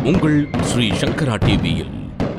உங்கள் ஸ்ரீ சங்கரா டிவியில்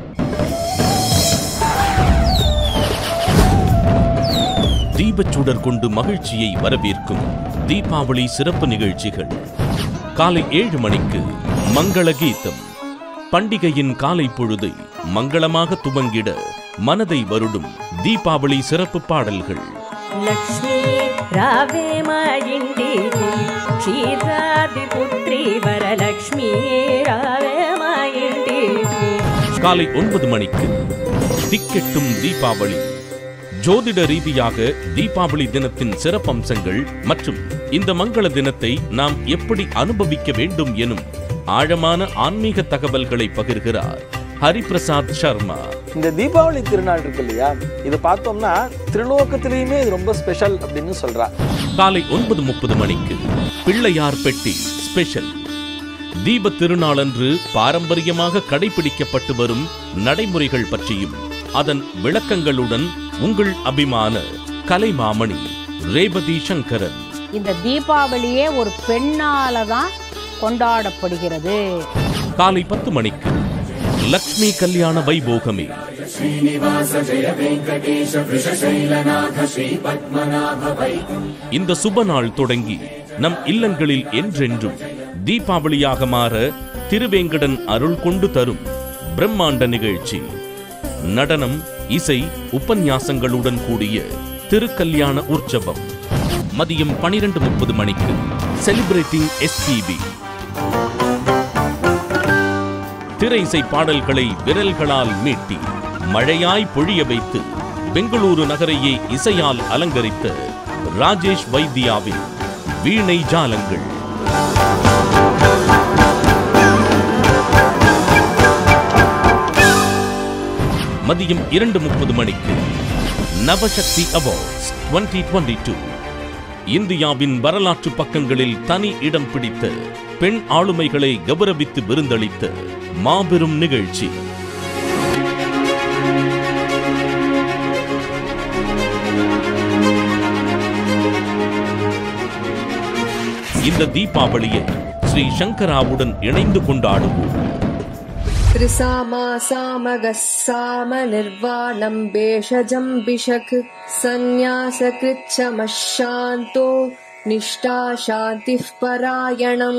தீபச்சுடர் கொண்டு மகிழ்ச்சியை வரவேற்கும் தீபாவளி சிறப்பு நிகழ்ச்சிகள் காலை ஏழு மணிக்கு மங்கள கீதம் பண்டிகையின் காலை பொழுதை மங்களமாக துவங்கிட மனதை வருடும் தீபாவளி சிறப்பு பாடல்கள் లక్ష్మీ రావే మా ఇంటికి క్షీరాది పుత్రి వరలక్ష్మీ రావే మా ఇంటికి காலை ஒன்பது மணிக்கு திக்கெட்டும் தீபாவளி ஜோதிட ரீதியாக தீபாவளி தினத்தின் சிறப்பம்சங்கள் மற்றும் இந்த மங்கள தினத்தை நாம் எப்படி அனுபவிக்க வேண்டும் எனும் ஆழமான ஆன்மீக தகவல்களை பகிர்கிறார் ஹரிபிரசாத் சர்மா இந்த தீபாவளி திருநாள் இருக்கு இல்லையா இது பார்த்தோம்னா திருலோகத்திலையுமே இது ரொம்ப ஸ்பெஷல் அப்படின்னு சொல்றா காலை ஒன்பது முப்பது மணிக்கு பிள்ளையார் பெட்டி ஸ்பெஷல் தீப திருநாளன்று பாரம்பரியமாக கடைபிடிக்கப்பட்டு வரும் நடைமுறைகள் பற்றியும் அதன் விளக்கங்களுடன் உங்கள் அபிமான கலைமாமணி ரேவதி சங்கரன் இந்த தீபாவளியே ஒரு பெண்ணால தான் கொண்டாடப்படுகிறது காலை பத்து மணிக்கு லக்ஷ்மி கல்யாண வைபோகமே இந்த சுப நாள் தொடங்கி நம் இல்லங்களில் என்றென்றும் தீபாவளியாக மாற திருவேங்கடன் அருள் கொண்டு தரும் பிரம்மாண்ட நிகழ்ச்சி நடனம் இசை உபன்யாசங்களுடன் கூடிய திருக்கல்யாண உற்சவம் மதியம் பனிரெண்டு முப்பது மணிக்கு செலிப்ரேட்டிங் எஸ்பிபி திரை இசை பாடல்களை விரல்களால் மீட்டி மழையாய் பொழிய வைத்து பெங்களூரு நகரையே இசையால் அலங்கரித்த ராஜேஷ் வைத்தியாவின் வீணை ஜாலங்கள் மதியம் இரண்டு முப்பது மணிக்கு நவசக்தி அவார்ட்ஸ் 2022 இந்தியாவின் வரலாற்று பக்கங்களில் தனி இடம் பிடித்த பெண் ஆளுமைகளை கௌரவித்து விருந்தளித்த மாபெரும் நிகழ்ச்சி இந்த தீபாவளியை ஸ்ரீ சங்கராவுடன் இணைந்து கொண்டாடுவோம் त्रिसामासामगः साम निर्वाणम् भेषजम् बिषक् सन्न्यासकृच्छमः शान्तो निष्ठा शान्तिः परायणम्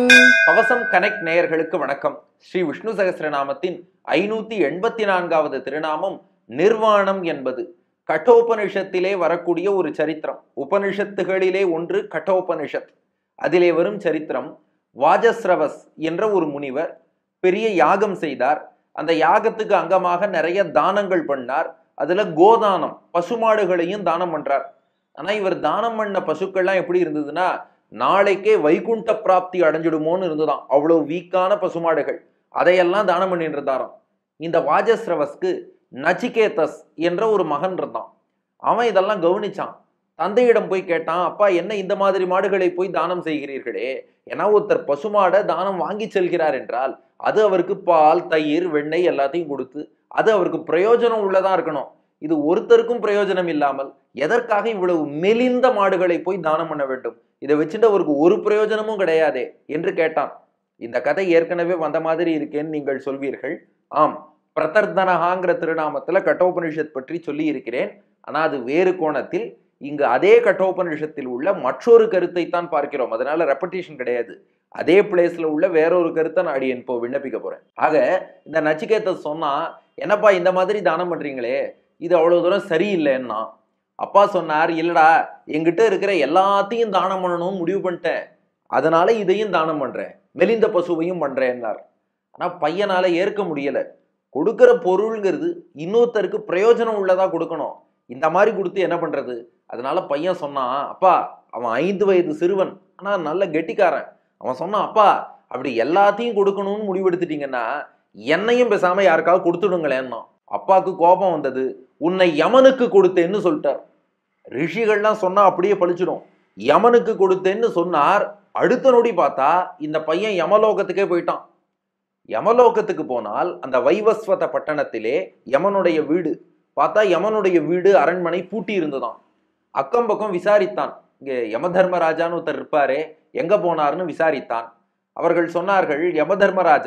கவசம் கனெக்ட் நேயர்களுக்கு வணக்கம் ஸ்ரீ விஷ்ணு சகஸ்ரநாமத்தின் ஐநூத்தி எண்பத்தி நான்காவது திருநாமம் நிர்வாணம் என்பது கட்டோபனிஷத்திலே வரக்கூடிய ஒரு சரித்திரம் உபனிஷத்துகளிலே ஒன்று கட்டோபனிஷத் அதிலே வரும் சரித்திரம் வாஜஸ்ரவஸ் என்ற ஒரு முனிவர் பெரிய யாகம் செய்தார் அந்த யாகத்துக்கு அங்கமாக நிறைய தானங்கள் பண்ணார் அதுல கோதானம் பசுமாடுகளையும் தானம் பண்றார் ஆனா இவர் தானம் பண்ண பசுக்கள்லாம் எப்படி இருந்ததுன்னா நாளைக்கே வைகுண்ட பிராப்தி அடைஞ்சிடுமோன்னு இருந்துதான் அவ்வளவு வீக்கான பசுமாடுகள் அதையெல்லாம் தானம் பண்ணிட்டு இருந்தாராம் இந்த வாஜஸ்ரவஸ்க்கு நச்சிகேதஸ் என்ற ஒரு மகன் இருந்தான் அவன் இதெல்லாம் கவனிச்சான் தந்தையிடம் போய் கேட்டான் அப்பா என்ன இந்த மாதிரி மாடுகளை போய் தானம் செய்கிறீர்களே ஏன்னா ஒருத்தர் பசுமாடை தானம் வாங்கி செல்கிறார் என்றால் அது அவருக்கு பால் தயிர் வெண்ணெய் எல்லாத்தையும் கொடுத்து அது அவருக்கு பிரயோஜனம் உள்ளதா இருக்கணும் இது ஒருத்தருக்கும் பிரயோஜனம் இல்லாமல் எதற்காக இவ்வளவு மெலிந்த மாடுகளை போய் தானம் பண்ண வேண்டும் இதை வச்சுட்டு அவருக்கு ஒரு பிரயோஜனமும் கிடையாதே என்று கேட்டான் இந்த கதை ஏற்கனவே வந்த மாதிரி இருக்கேன்னு நீங்கள் சொல்வீர்கள் ஆம் பிரதர்தனகாங்கிற திருநாமத்துல கட்டோபனிஷத் பற்றி சொல்லி இருக்கிறேன் ஆனா அது வேறு கோணத்தில் இங்கு அதே கட்டோபனிஷத்தில் உள்ள மற்றொரு கருத்தை தான் பார்க்கிறோம் அதனால ரெப்படேஷன் கிடையாது அதே பிளேஸ்ல உள்ள வேறொரு கருத்தை நான் அடியேன் இப்போ விண்ணப்பிக்க போறேன் ஆக இந்த நச்சிகேத்த சொன்னா என்னப்பா இந்த மாதிரி தானம் பண்றீங்களே இது அவ்வளவு தூரம் சரியில்லைன்னா அப்பா சொன்னார் இல்லடா என்கிட்ட இருக்கிற எல்லாத்தையும் தானம் பண்ணணும்னு முடிவு பண்ணிட்டேன் அதனால இதையும் தானம் பண்றேன் மெலிந்த பசுவையும் பண்றேன்னார் ஆனா பையனால ஏற்க முடியல கொடுக்கிற பொருள்ங்கிறது இன்னொருத்தருக்கு பிரயோஜனம் உள்ளதா கொடுக்கணும் இந்த மாதிரி கொடுத்து என்ன பண்றது அதனால பையன் சொன்னான் அப்பா அவன் ஐந்து வயது சிறுவன் ஆனா நல்ல கெட்டிக்காரன் அவன் சொன்னான் அப்பா அப்படி எல்லாத்தையும் கொடுக்கணும்னு முடிவெடுத்துட்டீங்கன்னா என்னையும் பேசாம யாருக்காவது கொடுத்துடுங்களேன்னா அப்பாவுக்கு கோபம் வந்தது உன்னை யமனுக்கு கொடுத்தேன்னு சொல்லிட்டார் ரிஷிகள்லாம் சொன்னா அப்படியே பழிச்சிடும் யமனுக்கு கொடுத்தேன்னு சொன்னார் அடுத்த நொடி பார்த்தா இந்த பையன் யமலோகத்துக்கே போயிட்டான் யமலோகத்துக்கு போனால் அந்த வைவஸ்வத பட்டணத்திலே யமனுடைய வீடு பார்த்தா யமனுடைய வீடு அரண்மனை பூட்டி இருந்ததாம் அக்கம் பக்கம் விசாரித்தான் இங்கே யமதர்மராஜான்னு ஒருத்தர் இருப்பாரே எங்க போனார்னு விசாரித்தான் அவர்கள் சொன்னார்கள் யமதர்மராஜா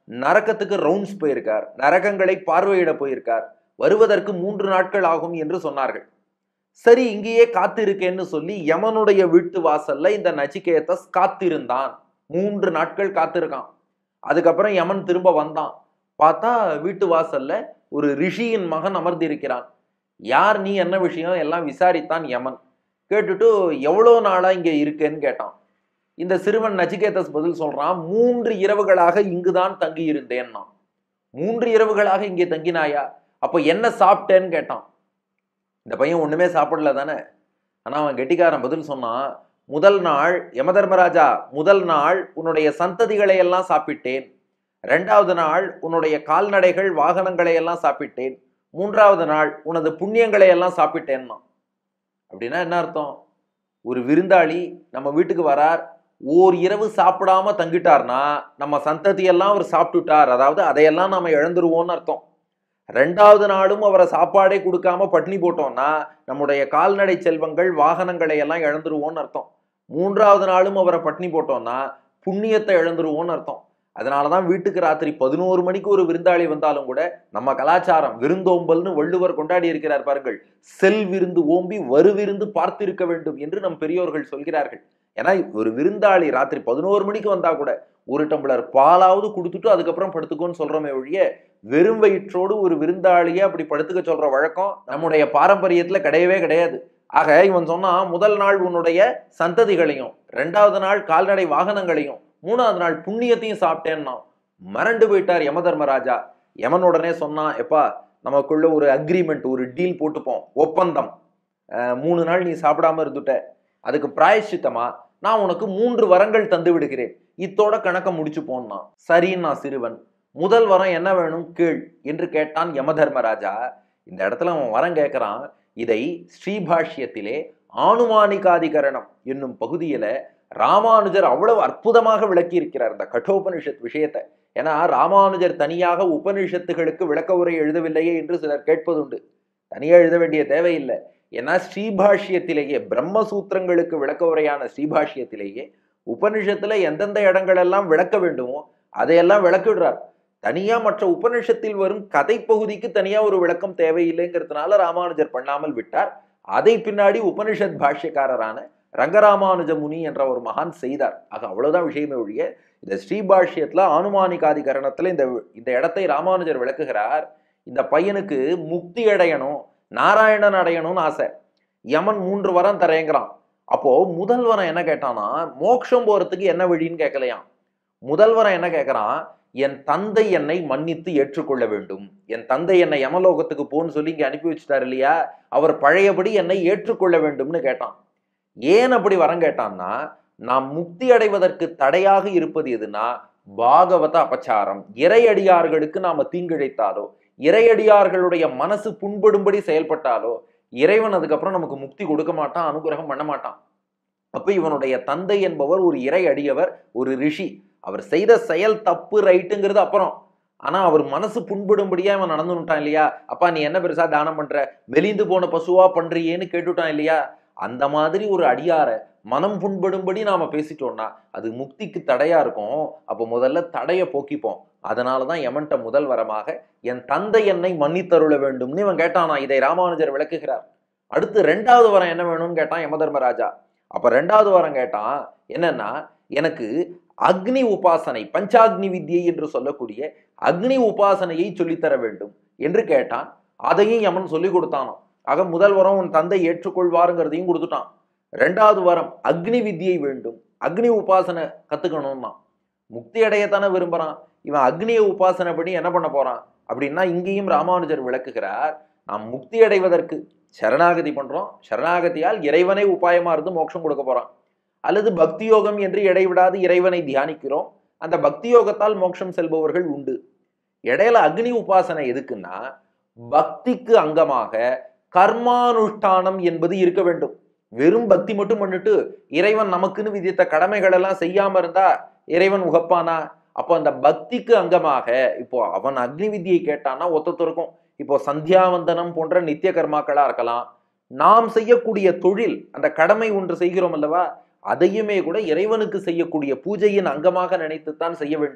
நரக்கத்துக்கு ரவுண்ட்ஸ் போயிருக்கார் நரகங்களை பார்வையிட போயிருக்கார் வருவதற்கு மூன்று நாட்கள் ஆகும் என்று சொன்னார்கள் சரி இங்கேயே காத்திருக்கேன்னு சொல்லி யமனுடைய வீட்டு வாசல்ல இந்த நச்சிகேதஸ் காத்திருந்தான் மூன்று நாட்கள் காத்திருக்கான் அதுக்கப்புறம் யமன் திரும்ப வந்தான் பார்த்தா வீட்டு வாசல்ல ஒரு ரிஷியின் மகன் அமர்ந்திருக்கிறான் யார் நீ என்ன விஷயம் எல்லாம் விசாரித்தான் யமன் கேட்டுட்டு எவ்வளோ நாளா இங்க இருக்கேன்னு கேட்டான் இந்த சிறுவன் நச்சிகேதஸ் பதில் சொல்றான் மூன்று இரவுகளாக இங்குதான் தங்கி இருந்தேன்னா மூன்று இரவுகளாக இங்கே தங்கினாயா அப்போ என்ன சாப்பிட்டேன்னு கேட்டான் இந்த பையன் ஒண்ணுமே சாப்பிடல தானே ஆனா அவன் கெட்டிக்காரன் பதில் சொன்னான் முதல் நாள் யமதர்மராஜா முதல் நாள் உன்னுடைய சந்ததிகளை எல்லாம் சாப்பிட்டேன் ரெண்டாவது நாள் உன்னுடைய கால்நடைகள் வாகனங்களை எல்லாம் சாப்பிட்டேன் மூன்றாவது நாள் உனது புண்ணியங்களை எல்லாம் சாப்பிட்டேன்னா அப்படின்னா என்ன அர்த்தம் ஒரு விருந்தாளி நம்ம வீட்டுக்கு வரார் ஓர் இரவு சாப்பிடாம தங்கிட்டார்னா நம்ம சந்ததியெல்லாம் அவர் சாப்பிட்டுட்டார் அதாவது அதையெல்லாம் நாம இழந்துருவோம்னு அர்த்தம் ரெண்டாவது நாளும் அவரை சாப்பாடே கொடுக்காம பட்னி போட்டோம்னா நம்முடைய கால்நடை செல்வங்கள் வாகனங்களை எல்லாம் இழந்துருவோம்னு அர்த்தம் மூன்றாவது நாளும் அவரை பட்னி போட்டோம்னா புண்ணியத்தை இழந்துருவோம்னு அர்த்தம் அதனாலதான் வீட்டுக்கு ராத்திரி பதினோரு மணிக்கு ஒரு விருந்தாளி வந்தாலும் கூட நம்ம கலாச்சாரம் விருந்தோம்பல்னு வள்ளுவர் கொண்டாடி இருக்கிறார் பாருங்கள் செல் விருந்து ஓம்பி வருவிருந்து பார்த்திருக்க வேண்டும் என்று நம் பெரியோர்கள் சொல்கிறார்கள் ஏன்னா ஒரு விருந்தாளி ராத்திரி பதினோரு மணிக்கு வந்தா கூட ஒரு டம்ளர் பாலாவது கொடுத்துட்டு அதுக்கப்புறம் படுத்துக்கோன்னு சொல்றோமே ஒழிய வெறும் வயிற்றோடு ஒரு விருந்தாளியை அப்படி படுத்துக்க சொல்ற வழக்கம் நம்முடைய பாரம்பரியத்துல கிடையவே கிடையாது ஆக இவன் சொன்னா முதல் நாள் உன்னுடைய சந்ததிகளையும் ரெண்டாவது நாள் கால்நடை வாகனங்களையும் மூணாவது நாள் புண்ணியத்தையும் சாப்பிட்டேன்னா மறண்டு போயிட்டார் யமதர்மராஜா யமன் உடனே சொன்னான் எப்பா நமக்குள்ள ஒரு அக்ரிமெண்ட் ஒரு டீல் போட்டுப்போம் ஒப்பந்தம் அஹ், மூணு நாள் நீ சாப்பிடாம இருந்துட்ட அதுக்கு பிராயச்சித்தமா நான் உனக்கு மூன்று வரங்கள் தந்து விடுகிறேன் இத்தோட கணக்க முடிச்சு போனான் சரின்னா சிறுவன் முதல் வரம் என்ன வேணும் கீழ் என்று கேட்டான் யமதர்மராஜா இந்த இடத்துல அவன் வரம் கேட்கிறான் இதை ஸ்ரீபாஷ்யத்திலே ஆணுமானிகாதிகரணம் என்னும் பகுதியில ராமானுஜர் அவ்வளவு அற்புதமாக விளக்கி இருக்கிறார் இந்த கட்டோபனிஷத் விஷயத்தை ஏன்னா ராமானுஜர் தனியாக உபனிஷத்துகளுக்கு விளக்க உரை எழுதவில்லையே என்று சிலர் கேட்பதுண்டு தனியா எழுத வேண்டிய தேவையில்லை ஏன்னா ஸ்ரீபாஷ்யத்திலேயே பிரம்மசூத்திரங்களுக்கு விளக்க உரையான ஸ்ரீபாஷ்யத்திலேயே உபனிஷத்துல எந்தெந்த இடங்கள் எல்லாம் விளக்க வேண்டுமோ அதையெல்லாம் விளக்கிடுறார் தனியா மற்ற உபனிஷத்தில் வரும் கதை பகுதிக்கு தனியா ஒரு விளக்கம் தேவையில்லைங்கிறதுனால ராமானுஜர் பண்ணாமல் விட்டார் அதை பின்னாடி உபனிஷத் பாஷ்யக்காரரான ரங்கராமானுஜ முனி என்ற ஒரு மகான் செய்தார் ஆக அவ்வளவுதான் விஷயமே ஒழிய இந்த ஸ்ரீபாஷ்யத்துல ஆனுமானிகாதி கரணத்துல இந்த இந்த இடத்தை ராமானுஜர் விளக்குகிறார் இந்த பையனுக்கு முக்தி அடையணும் நாராயணன் அடையணும்னு ஆசை யமன் மூன்று வரம் தரேங்கிறான் அப்போ முதல் வரம் என்ன கேட்டானா மோட்சம் போறதுக்கு என்ன வழின்னு கேட்கலையாம் முதல் வரம் என்ன கேட்கறான் என் தந்தை என்னை மன்னித்து ஏற்றுக்கொள்ள வேண்டும் என் தந்தை என்னை யமலோகத்துக்கு போன்னு சொல்லி இங்க அனுப்பி வச்சுட்டார் இல்லையா அவர் பழையபடி என்னை ஏற்றுக்கொள்ள வேண்டும்னு கேட்டான் ஏன் அப்படி வரம் கேட்டான்னா நாம் முக்தி அடைவதற்கு தடையாக இருப்பது எதுனா பாகவத அபச்சாரம் இறையடியார்களுக்கு நாம தீங்கிழைத்தாலோ இறையடியார்களுடைய மனசு புண்படும்படி செயல்பட்டாலோ இறைவன் அதுக்கப்புறம் நமக்கு முக்தி கொடுக்க மாட்டான் அனுகிரகம் பண்ண மாட்டான் அப்ப இவனுடைய தந்தை என்பவர் ஒரு இறை அடியவர் ஒரு ரிஷி அவர் செய்த செயல் தப்பு ரைட்டுங்கிறது அப்புறம் ஆனா அவர் மனசு புண்படும்படியா இவன் நடந்துட்டான் இல்லையா அப்பா நீ என்ன பெருசா தானம் பண்ற மெலிந்து போன பசுவா பண்றியேன்னு கேட்டுட்டான் இல்லையா அந்த மாதிரி ஒரு அடியார மனம் புண்படும்படி நாம பேசிட்டோம்னா அது முக்திக்கு தடையா இருக்கும் அப்போ முதல்ல தடைய போக்கிப்போம் அதனாலதான் யமன்ட்ட முதல் வரமாக என் தந்தை என்னை மன்னித்தருள வேண்டும்னு இவன் கேட்டானா இதை ராமானுஜர் விளக்குகிறார் அடுத்து ரெண்டாவது வரம் என்ன வேணும்னு கேட்டான் யமதர்மராஜா அப்ப ரெண்டாவது வரம் கேட்டான் என்னன்னா எனக்கு அக்னி உபாசனை பஞ்சாக்னி வித்யை என்று சொல்லக்கூடிய அக்னி உபாசனையை சொல்லித்தர வேண்டும் என்று கேட்டான் அதையும் யமன் சொல்லி கொடுத்தானோ ஆக முதல் வரம் உன் தந்தை ஏற்றுக்கொள்வாருங்கிறதையும் கொடுத்துட்டான் ரெண்டாவது வரம் அக்னி வித்யை வேண்டும் அக்னி உபாசனை கத்துக்கணும்னா முக்தி அடையத்தானே விரும்புறான் இவன் அக்னிய உபாசனை பண்ணி என்ன பண்ண போறான் அப்படின்னா இங்கேயும் ராமானுஜர் விளக்குகிறார் நாம் முக்தி அடைவதற்கு சரணாகதி பண்றோம் சரணாகதியால் இறைவனை உபாயமா இருந்து மோட்சம் கொடுக்க போறான் அல்லது பக்தி யோகம் என்று இடைவிடாது இறைவனை தியானிக்கிறோம் அந்த பக்தி யோகத்தால் மோட்சம் செல்பவர்கள் உண்டு இடையில அக்னி உபாசனை எதுக்குன்னா பக்திக்கு அங்கமாக கர்மானுஷ்டானம் என்பது இருக்க வேண்டும் வெறும் பக்தி மட்டும் பண்ணிட்டு இறைவன் நமக்குன்னு விதித்த கடமைகள் எல்லாம் செய்யாம இருந்தா இறைவன் உகப்பானா அப்போ அந்த பக்திக்கு அங்கமாக இப்போ அவன் அக்னி வித்தியை கேட்டான்னா ஒத்தொத்தருக்கும் இப்போ சந்தியாவந்தனம் போன்ற நித்திய கர்மாக்களா இருக்கலாம் நாம் செய்யக்கூடிய தொழில் அந்த கடமை ஒன்று செய்கிறோம் அல்லவா அதையுமே கூட இறைவனுக்கு செய்யக்கூடிய பூஜையின் அங்கமாக நினைத்துத்தான் செய்ய வேண்டும்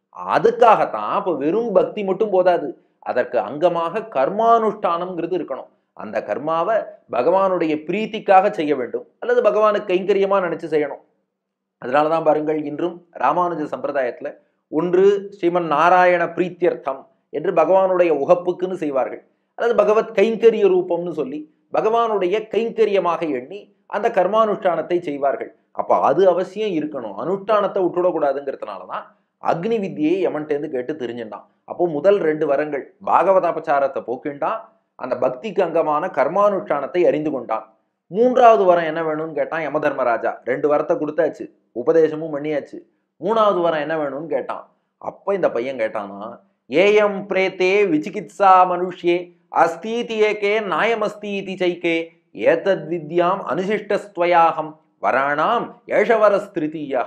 அதுக்காகத்தான் இப்போ வெறும் பக்தி மட்டும் போதாது அதற்கு அங்கமாக கர்மானுஷ்டானம்ங்கிறது இருக்கணும் அந்த கர்மாவை பகவானுடைய பிரீத்திக்காக செய்ய வேண்டும் அல்லது பகவானுக்கு கைங்கரியமா நினைச்சு செய்யணும் அதனாலதான் பாருங்கள் இன்றும் ராமானுஜ சம்பிரதாயத்துல ஒன்று ஸ்ரீமன் நாராயண பிரீத்தியர்த்தம் என்று பகவானுடைய உகப்புக்குன்னு செய்வார்கள் அல்லது பகவத் கைங்கரிய ரூபம்னு சொல்லி பகவானுடைய கைங்கரியமாக எண்ணி அந்த கர்மானுஷ்டானத்தை செய்வார்கள் அப்ப அது அவசியம் இருக்கணும் அனுஷ்டானத்தை விட்டுடக்கூடாதுங்கிறதுனால தான் அக்னி வித்தியை யமன்ட்டேந்து கேட்டு தெரிஞ்சுட்டான் அப்போ முதல் ரெண்டு வரங்கள் பாகவதாபச்சாரத்தை போக்கிண்டான் அந்த பக்திக்கு அங்கமான கர்மானுஷ்டானத்தை அறிந்து கொண்டான் மூன்றாவது வரம் என்ன வேணும்னு கேட்டான் யமதர்மராஜா ரெண்டு வரத்தை கொடுத்தாச்சு உபதேசமும் பண்ணியாச்சு மூணாவது வரம் என்ன வேணும்னு கேட்டான் அப்ப இந்த பையன் கேட்டானா ஏயம் பிரேத்தே விசிகித்சா மனுஷ்யே அஸ்தீதி ஏகே நாயமஸ்தீதி சைக்கே ஏதத் வித்யாம் அனுசிஷ்டஸ்துவயாகம் வராணாம் ஏஷவரஸ்திருத்தீயா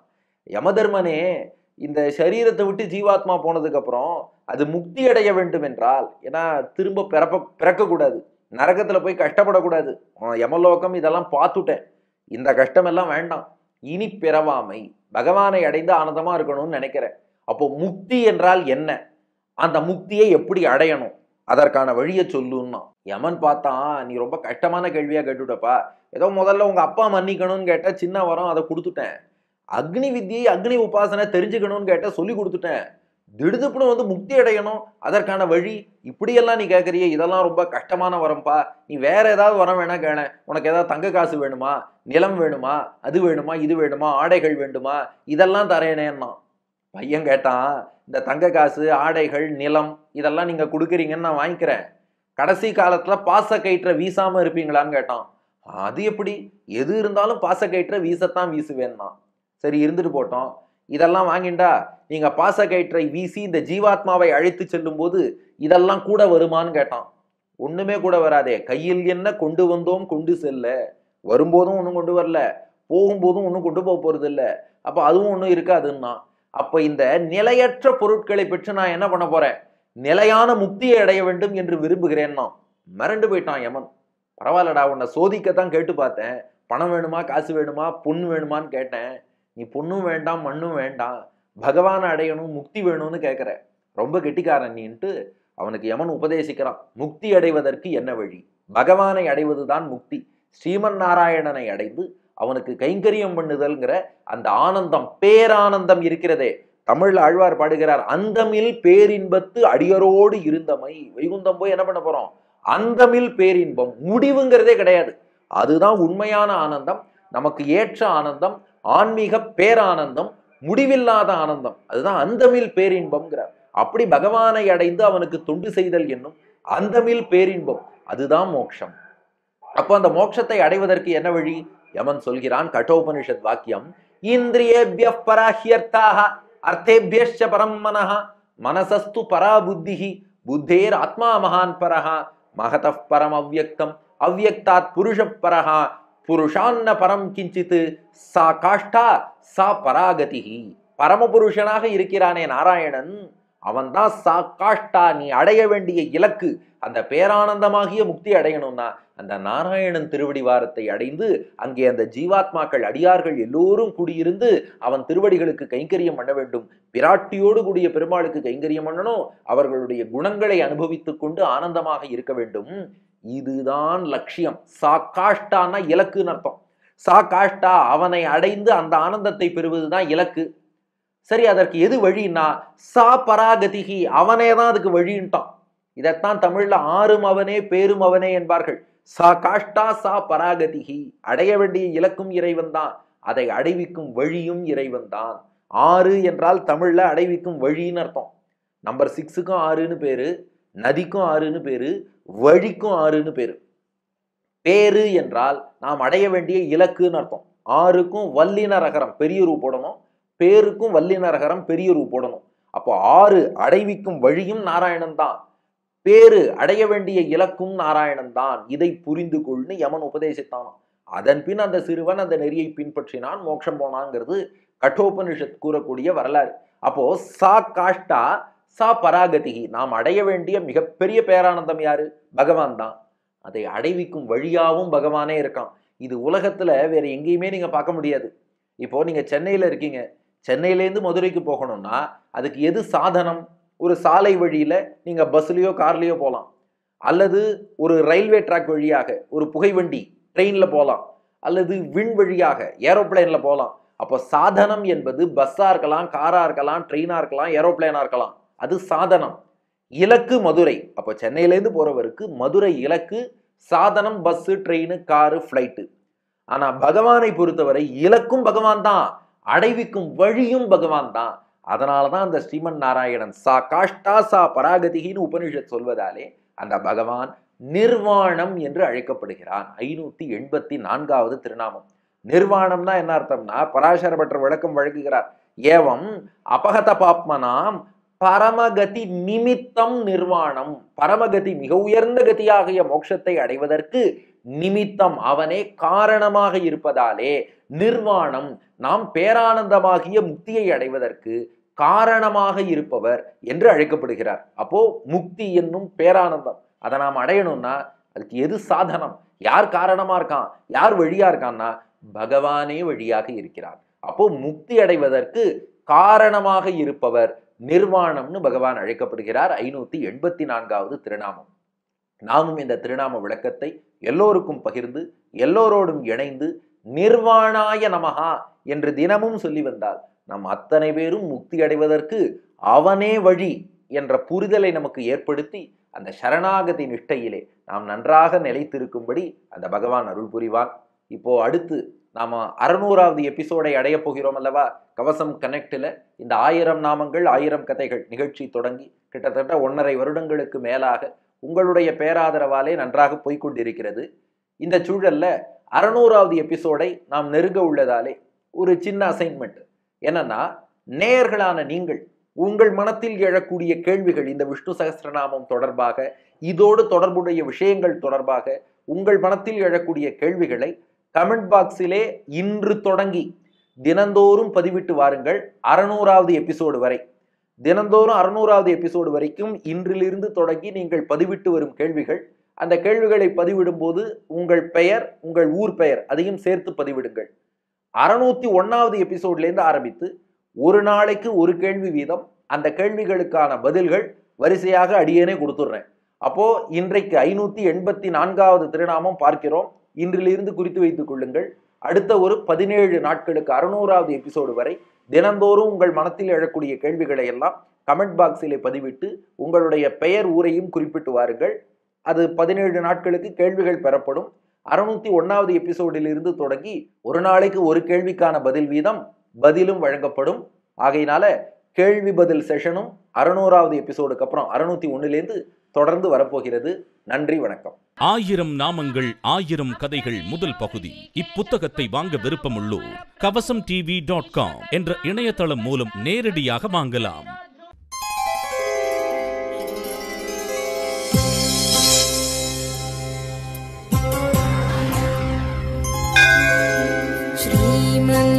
யமதர்மனே இந்த சரீரத்தை விட்டு ஜீவாத்மா போனதுக்கு அப்புறம் அது முக்தி அடைய வேண்டும் என்றால் ஏன்னா திரும்ப பிறப்ப பிறக்கக்கூடாது நரகத்துல போய் கஷ்டப்படக்கூடாது உன் யமலோகம் இதெல்லாம் பார்த்துட்டேன் இந்த கஷ்டமெல்லாம் வேண்டாம் இனி பிறவாமை பகவானை அடைந்து ஆனந்தமா இருக்கணும்னு நினைக்கிறேன் அப்போ முக்தி என்றால் என்ன அந்த முக்தியை எப்படி அடையணும் அதற்கான வழியை சொல்லுன்னா யமன் பார்த்தான் நீ ரொம்ப கஷ்டமான கேள்வியா கேட்டுட்டப்பா ஏதோ முதல்ல உங்க அப்பா மன்னிக்கணும்னு கேட்ட சின்ன வரம் அதை கொடுத்துட்டேன் அக்னி வித்தியை அக்னி உபாசனை தெரிஞ்சுக்கணும்னு கேட்ட சொல்லி கொடுத்துட்டேன் திடுதுப்புன்னு வந்து முக்தி அடையணும் அதற்கான வழி இப்படியெல்லாம் நீ கேட்குறிய இதெல்லாம் ரொம்ப கஷ்டமான வரம்பா நீ வேற ஏதாவது வரம் வேணா கேள உனக்கு ஏதாவது தங்க காசு வேணுமா நிலம் வேணுமா அது வேணுமா இது வேணுமா ஆடைகள் வேண்டுமா இதெல்லாம் தரேனேன்னா பையன் கேட்டான் இந்த தங்க காசு ஆடைகள் நிலம் இதெல்லாம் நீங்க கொடுக்குறீங்கன்னு நான் வாங்கிக்கிறேன் கடைசி காலத்துல பாச கயிற்ற வீசாம இருப்பீங்களான்னு கேட்டான் அது எப்படி எது இருந்தாலும் பாச கயிற்ற வீசத்தான் வீசுவேன்னா சரி இருந்துட்டு போட்டோம் இதெல்லாம் வாங்கிண்டா நீங்க பாச கயிற்றை வீசி இந்த ஜீவாத்மாவை அழைத்து செல்லும் போது இதெல்லாம் கூட வருமான்னு கேட்டான் ஒண்ணுமே கூட வராதே கையில் என்ன கொண்டு வந்தோம் கொண்டு செல்ல வரும்போதும் ஒன்றும் கொண்டு வரல போகும்போதும் ஒன்றும் கொண்டு போக போறது இல்ல அப்ப அதுவும் ஒன்றும் இருக்காதுன்னா அப்ப இந்த நிலையற்ற பொருட்களை பெற்று நான் என்ன பண்ண போறேன் நிலையான முக்தியை அடைய வேண்டும் என்று விரும்புகிறேன்னா மிரண்டு போயிட்டான் யமன் பரவாயில்லடா உன்னை சோதிக்கத்தான் கேட்டு பார்த்தேன் பணம் வேணுமா காசு வேணுமா பொண்ணு வேணுமான்னு கேட்டேன் நீ பொண்ணும் வேண்டாம் மண்ணும் வேண்டாம் பகவானை அடையணும் முக்தி வேணும்னு கேட்குற ரொம்ப கெட்டிக்காரன் நீன்ட்டு அவனுக்கு யமன் உபதேசிக்கிறான் முக்தி அடைவதற்கு என்ன வழி பகவானை அடைவதுதான் முக்தி ஸ்ரீமன் நாராயணனை அடைந்து அவனுக்கு கைங்கரியம் பண்ணுதல்ங்கிற அந்த ஆனந்தம் பேரானந்தம் இருக்கிறதே தமிழ்ல ஆழ்வார் பாடுகிறார் அந்தமில் பேரின்பத்து அடியரோடு இருந்தமை வைகுந்தம் போய் என்ன பண்ண போறோம் அந்தமில் பேரின்பம் முடிவுங்கிறதே கிடையாது அதுதான் உண்மையான ஆனந்தம் நமக்கு ஏற்ற ஆனந்தம் ஆன்மீக பேரானந்தம் முடிவில்லாத ஆனந்தம் அதுதான் அந்தமில் பேரின்பம்ங்கிறார் அப்படி பகவானை அடைந்து அவனுக்கு தொண்டு செய்தல் என்னும் அந்தமில் பேரின்பம் அதுதான் மோட்சம் அப்போ அந்த மோட்சத்தை அடைவதற்கு என்ன வழி யமன் சொல்கிறான் கட்டோபனிஷத் வாக்கியம் இந்திரியேபிய பராஹியர்த்தாக அர்த்தேபியஷ்ச பரம் மனஹ மனசஸ்து பரா புத்திஹி புத்தேர் ஆத்மா மகான் பரஹ மகத பரம் அவ்யக்தம் அவ்யக்தாத் புருஷ பரஹா புருஷான்ன பரம் கிஞ்சித் சா காஷ்டா சா பராகதிஹி பரமபுருஷனாக இருக்கிறானே நாராயணன் அவன்தான் சா காஷ்டா நீ அடைய வேண்டிய இலக்கு அந்த பேரானந்தமாகிய முக்தி அடையணும்னா அந்த நாராயணன் திருவடி வாரத்தை அடைந்து அங்கே அந்த ஜீவாத்மாக்கள் அடியார்கள் எல்லோரும் குடியிருந்து அவன் திருவடிகளுக்கு கைங்கரியம் பண்ண வேண்டும் பிராட்டியோடு கூடிய பெருமாளுக்கு கைங்கரியம் பண்ணணும் அவர்களுடைய குணங்களை அனுபவித்துக் கொண்டு ஆனந்தமாக இருக்க வேண்டும் இதுதான் லட்சியம் சா காஷ்டான்னா இலக்குன்னு அர்த்தம் சா காஷ்டா அவனை அடைந்து அந்த ஆனந்தத்தை பெறுவதுதான் இலக்கு சரி அதற்கு எது வழின்னா சா பராகதிகி அவனே தான் அதுக்கு வழின்ட்டான் இதைத்தான் தமிழ்ல ஆறும் அவனே பேரும் அவனே என்பார்கள் சா காஷ்டா சா பராகதிகி அடைய வேண்டிய இலக்கும் இறைவன் தான் அதை அடைவிக்கும் வழியும் இறைவன் தான் ஆறு என்றால் தமிழ்ல அடைவிக்கும் வழின்னு அர்த்தம் நம்பர் சிக்ஸுக்கும் ஆறுன்னு பேரு நதிக்கும் ஆறுன்னு பேரு வழிக்கும் ஆறுன்னு பேரு பேரு என்றால் நாம் அடைய வேண்டிய இலக்குன்னு அர்த்தம் ஆறுக்கும் வல்லின ரகரம் பெரிய ரூ போடணும் பேருக்கும் வல்லின ரகரம் பெரிய ரூ போடணும் அப்போ ஆறு அடைவிக்கும் வழியும் நாராயணன் தான் பேரு அடைய வேண்டிய இலக்கும் நாராயணன் தான் இதை புரிந்து கொள்னு யமன் உபதேசித்தான் அதன் பின் அந்த சிறுவன் அந்த நெறியை பின்பற்றினான் மோட்சம் போனாங்கிறது கட்டோபனிஷத் கூறக்கூடிய வரலாறு அப்போ சா காஷ்டா சா பராகதிகி நாம் அடைய வேண்டிய மிகப்பெரிய பேரானந்தம் யாரு பகவான் தான் அதை அடைவிக்கும் வழியாவும் பகவானே இருக்கான் இது உலகத்துல வேற எங்கேயுமே நீங்க பார்க்க முடியாது இப்போ நீங்க சென்னையில இருக்கீங்க சென்னையிலேருந்து மதுரைக்கு போகணும்னா அதுக்கு எது சாதனம் ஒரு சாலை வழியில நீங்க பஸ்லயோ கார்லயோ போகலாம் அல்லது ஒரு ரயில்வே ட்ராக் வழியாக ஒரு புகைவண்டி ட்ரெயின்ல போகலாம் அல்லது விண் வழியாக ஏரோப்ளேன்ல போகலாம் அப்போ சாதனம் என்பது பஸ்ஸா இருக்கலாம் காரா இருக்கலாம் ட்ரெயினா இருக்கலாம் ஏரோப்ளேனா இருக்கலாம் அது சாதனம் இலக்கு மதுரை அப்போ சென்னையிலேருந்து போறவருக்கு மதுரை இலக்கு சாதனம் பஸ்ஸு ட்ரெயின் காரு ஃப்ளைட்டு ஆனா பகவானை பொறுத்தவரை இலக்கும் பகவான் தான் அடைவிக்கும் வழியும் பகவான் தான் அதனால தான் அந்த ஸ்ரீமன் நாராயணன் சா காஷ்டா சா பராகதிகின்னு உபனிஷத் சொல்வதாலே அந்த பகவான் நிர்வாணம் என்று அழைக்கப்படுகிறான் ஐநூத்தி எண்பத்தி நான்காவது திருநாமம் நிர்வாணம்னா என்ன அர்த்தம்னா பராசர பற்ற விளக்கம் வழங்குகிறார் ஏவம் அபகத பாப்மனாம் பரமகதி நிமித்தம் நிர்வாணம் பரமகதி மிக உயர்ந்த கதியாகிய மோட்சத்தை அடைவதற்கு நிமித்தம் அவனே காரணமாக இருப்பதாலே நிர்வாணம் நாம் பேரானந்தமாகிய முக்தியை அடைவதற்கு காரணமாக இருப்பவர் என்று அழைக்கப்படுகிறார் அப்போ முக்தி என்னும் பேரானந்தம் அதை நாம் அடையணும்னா அதுக்கு எது சாதனம் யார் காரணமா இருக்கான் யார் வழியா இருக்கான்னா பகவானே வழியாக இருக்கிறார் அப்போ முக்தி அடைவதற்கு காரணமாக இருப்பவர் நிர்வாணம்னு பகவான் அழைக்கப்படுகிறார் ஐநூத்தி எண்பத்தி நான்காவது திருநாமம் நாமும் இந்த திருநாம விளக்கத்தை எல்லோருக்கும் பகிர்ந்து எல்லோரோடும் இணைந்து நிர்வாணாய நமகா என்று தினமும் சொல்லி வந்தால் நம் அத்தனை பேரும் முக்தி அடைவதற்கு அவனே வழி என்ற புரிதலை நமக்கு ஏற்படுத்தி அந்த சரணாகதி நிஷ்டையிலே நாம் நன்றாக நிலைத்திருக்கும்படி அந்த பகவான் அருள் புரிவான் இப்போ அடுத்து நாம அறுநூறாவது எபிசோடை அடைய போகிறோம் அல்லவா கவசம் கனெக்டில் இந்த ஆயிரம் நாமங்கள் ஆயிரம் கதைகள் நிகழ்ச்சி தொடங்கி கிட்டத்தட்ட ஒன்றரை வருடங்களுக்கு மேலாக உங்களுடைய பேராதரவாலே நன்றாக போய்க்கொண்டிருக்கிறது இந்த சூழல்ல அறுநூறாவது எபிசோடை நாம் நெருங்க உள்ளதாலே ஒரு சின்ன அசைன்மெண்ட் என்னன்னா நேயர்களான நீங்கள் உங்கள் மனத்தில் எழக்கூடிய கேள்விகள் இந்த விஷ்ணு சகஸ்ரநாமம் தொடர்பாக இதோடு தொடர்புடைய விஷயங்கள் தொடர்பாக உங்கள் மனத்தில் எழக்கூடிய கேள்விகளை கமெண்ட் பாக்ஸிலே இன்று தொடங்கி தினந்தோறும் பதிவிட்டு வாருங்கள் அறநூறாவது எபிசோடு வரை தினந்தோறும் அறுநூறாவது எபிசோடு வரைக்கும் இன்றிலிருந்து தொடங்கி நீங்கள் பதிவிட்டு வரும் கேள்விகள் அந்த கேள்விகளை பதிவிடும்போது உங்கள் பெயர் உங்கள் ஊர் பெயர் அதையும் சேர்த்து பதிவிடுங்கள் அறுநூத்தி ஒன்னாவது எபிசோட்லேருந்து ஆரம்பித்து ஒரு நாளைக்கு ஒரு கேள்வி வீதம் அந்த கேள்விகளுக்கான பதில்கள் வரிசையாக அடியேனே கொடுத்துட்றேன் அப்போ இன்றைக்கு ஐநூத்தி எண்பத்தி நான்காவது திருநாமம் பார்க்கிறோம் இன்றிலிருந்து குறித்து வைத்துக் கொள்ளுங்கள் அடுத்த ஒரு பதினேழு நாட்களுக்கு அறுநூறாவது எபிசோடு வரை தினந்தோறும் உங்கள் மனத்தில் எழக்கூடிய கேள்விகளை எல்லாம் கமெண்ட் பாக்ஸிலே பதிவிட்டு உங்களுடைய பெயர் ஊரையும் குறிப்பிட்டு வாருங்கள் அது பதினேழு நாட்களுக்கு கேள்விகள் பெறப்படும் அறுநூத்தி ஒன்னாவது எபிசோடிலிருந்து தொடங்கி ஒரு நாளைக்கு ஒரு கேள்விக்கான பதில் வீதம் பதிலும் வழங்கப்படும் ஆகையினால கேள்வி பதில் செஷனும் அறுநூறாவது எபிசோடுக்கு அப்புறம் அறுநூத்தி ஒன்னுலேருந்து தொடர்ந்து வரப்போகிறது நன்றி வணக்கம் ஆயிரம் நாமங்கள் ஆயிரம் கதைகள் முதல் பகுதி இப்புத்தகத்தை வாங்க விருப்பமுள்ளோர் கவசம் டிவி டாட் காம் என்ற இணையதளம் மூலம் நேரடியாக வாங்கலாம் श्रीमन्